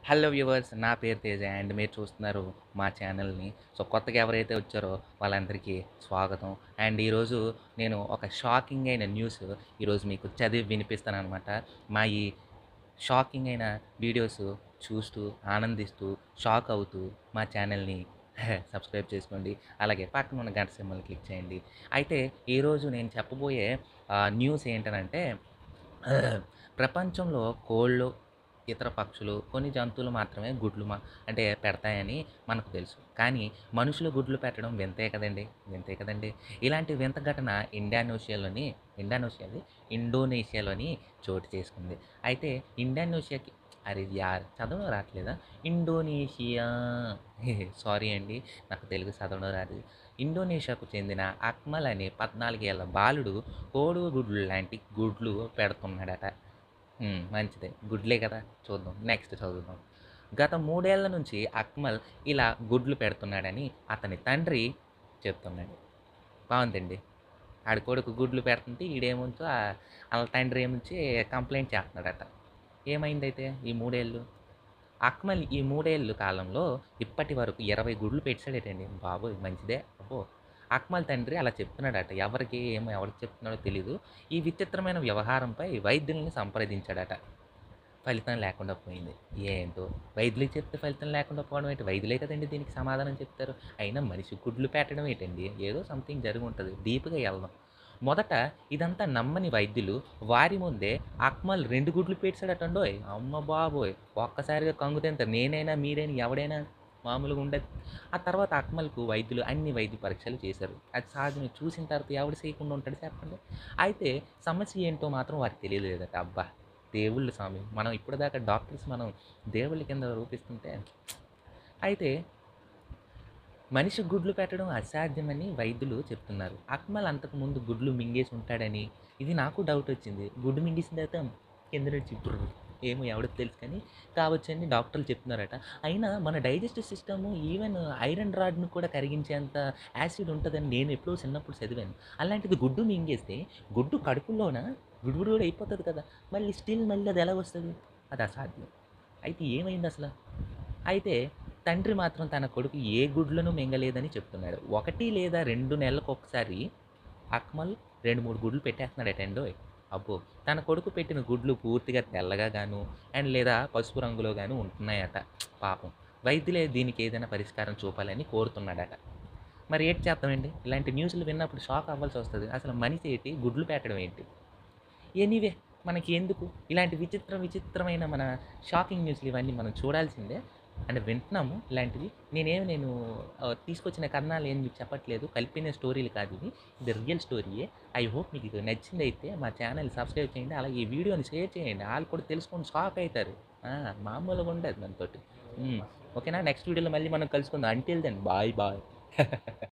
hello viewers నా పేరు Teja and మీరు చూస్తున్నారు మా ఛానల్ని సో కొత్తగా ఎవరైతే వచ్చారో వాళ్ళందరికీ స్వాగతం అండ్ ఈరోజు నేను ఒక షాకింగ్ అయిన న్యూస్ ఈరోజు మీకు చదివి వినిపిస్తాను అనమాట మా ఈ షాకింగ్ అయిన వీడియోస్ చూస్తూ ఆనందిస్తూ షాక్ అవుతూ మా ఛానల్ని సబ్స్క్రైబ్ చేసుకోండి అలాగే పక్కన ఉన్న గంట సింబల్ క్లిక్ చేయండి అయితే ఈరోజు నేను చెప్పబోయే ఆ, న్యూస్ ఏంటనంటే ప్రపంచంలో కోళ్ళు ఇతర పక్షులు కొన్ని జంతువులు మాత్రమే గుడ్లు మా అంటే పెడతాయని మనకు తెలుసు కానీ మనుషులు గుడ్లు పెట్టడం వింతే కదండి వింతే కదండి ఇలాంటి వింత ఘటన ఇండానోషియాలోని ఇండానోషియాది ఇండోనేషియాలోని చోటు చేసుకుంది అయితే ఇండానోషియాకి అరే యార్ చదవడం రావట్లేదా ఇండోనేషియా సారీ అండి నాకు తెలుగు చదవడం రాదు ఇండోనేషియాకు చెందిన అక్మల్ అనే పద్నాలుగేళ్ల బాలుడు కోడుగు గుడ్లు లాంటి గుడ్లు పెడుతున్నాడట హ్మ్, మంచిదే గుడ్లే కదా చూద్దాం నెక్స్ట్ చదువుదాం గత మూడేళ్ల నుంచి అక్మల్ ఇలా గుడ్లు పెడుతున్నాడని అతని తండ్రి చెప్తున్నాడు బాగుందండి ఆడి కొడుకు గుడ్లు పెడుతుంటే ఈడేముంచో ఆ- వాళ్ళ తండ్రి ఏముంచి కంప్లైంట్ చేస్తున్నాడట ఏమైందైతే ఈ మూడేళ్ళు అక్మల్ ఈ మూడేళ్ళు కాలంలో ఇప్పటి వరకు ఇరవై గుడ్లు పెట్టాడేటండి బాబోయ్ మంచిదే అబ్బో అక్మల్ తండ్రి అలా చెప్తున్నాడట ఎవరికి ఏమో ఎవరికి చెప్తున్నాడో తెలీదు ఈ విచిత్రమైన వ్యవహారంపై వైద్యుల్ని సంప్రదించాడట ఫలితం లేకుండా పోయింది ఏంటో వైద్యులకి చెప్తే ఫలితం లేకుండా పోవడం ఏంటి వైద్యులే కదండి దీనికి సమాధానం చెప్తారు అయినా మనిషి గుడ్లు పెట్టడం ఏంటండి ఏదో సంథింగ్ జరిగి ఉంటుంది డీప్గా వెళ్దాం మొదట ఇదంతా నమ్మని వైద్యులు వారి ముందే అక్మల్ రెండు గుడ్లు పేర్చాడటండోయ్ అమ్మ బాబోయ్ ఒక్కసారిగా కంగు తింటారు నేనైనా మీరైనా ఎవడైనా మామూలుగా ఉండదు ఆ తర్వాత అక్మల్కు వైద్యులు అన్ని వైద్య పరీక్షలు చేశారు అది సహజమే చూసిన తర్వాత ఎవడు చేయకుండా ఉంటాడు చెప్పండి అయితే సమస్య ఏంటో మాత్రం వారికి తెలియలేదట అబ్బా దేవుళ్ళు స్వామి మనం ఇప్పటిదాకా డాక్టర్స్ మనం దేవుళ్ళ కింద రూపిస్తుంటే అయితే మనిషి గుడ్లు పెట్టడం అసాధ్యమని వైద్యులు చెప్తున్నారు అక్మల్ అంతకు ముందు గుడ్లు మింగేసి ఉంటాడని ఇది నాకు డౌట్ వచ్చింది గుడ్డు మింగేసిన తర్వాత కింద నుంచి బ్రుర్ ఏమో ఎవరికి తెలుసు కానీ కావచ్చని డాక్టర్లు చెప్తున్నారట అయినా మన డైజెస్టివ్ సిస్టమ్ ఈవెన్ ఐరన్ రాడ్ను కూడా కరిగించేంత యాసిడ్ ఉంటుందని నేను ఎప్పుడో చిన్నప్పుడు చదివాను అలాంటిది గుడ్డు మింగేస్తే గుడ్డు కడుపులోన గుడ్డు కూడా అయిపోతుంది కదా మళ్ళీ స్టిల్ మళ్ళీ అది ఎలా వస్తుంది అది అసాధ్యం అయితే ఏమైంది అసలు అయితే తండ్రి మాత్రం తన కొడుకు ఏ గుడ్లను మింగలేదని చెప్తున్నాడు ఒకటి లేదా రెండు నెలలకు ఒకసారి అక్మల్ రెండు మూడు గుడ్లు పెట్టేస్తున్నాడటండో అబ్బో తన కొడుకు పెట్టిన గుడ్లు పూర్తిగా తెల్లగా గాను అండ్ లేదా పసుపు రంగులో గాను ఉంటున్నాయట పాపం వైద్యులే దీనికి ఏదైనా పరిష్కారం చూపాలని కోరుతున్నాడట మరి ఏంటి చేద్దామండి ఇలాంటి న్యూస్లు విన్నప్పుడు షాక్ అవ్వాల్సి వస్తుంది అసలు మనిషి ఏంటి గుడ్లు పెట్టడం ఏంటి ఎనీవే మనకి ఎందుకు ఇలాంటి విచిత్ర విచిత్రమైన మన షాకింగ్ న్యూస్లు ఇవన్నీ మనం చూడాల్సిందే అండ్ వింటున్నాము ఇలాంటివి నేనేమి నేను ఆ, తీసుకొచ్చిన కథనాలు ఏం మీకు చెప్పట్లేదు కలిపిన స్టోరీలు కాదు ఇవి ఇది రియల్ స్టోరీయే ఐ హోప్ మీకు ఇది నచ్చింది అయితే మా ఛానల్ సబ్స్క్రైబ్ చేయండి అలాగే ఈ వీడియోని షేర్ చేయండి వాళ్ళు కూడా తెలుసుకొని షాక్ అవుతారు ఆ, మామూలుగా ఉండదు మనతోటి ఉమ్, ఓకేనా నెక్స్ట్ వీడియోలో మళ్ళీ మనం కలుసుకుందాం అంటిల్ దెన్ బాయ్ బాయ్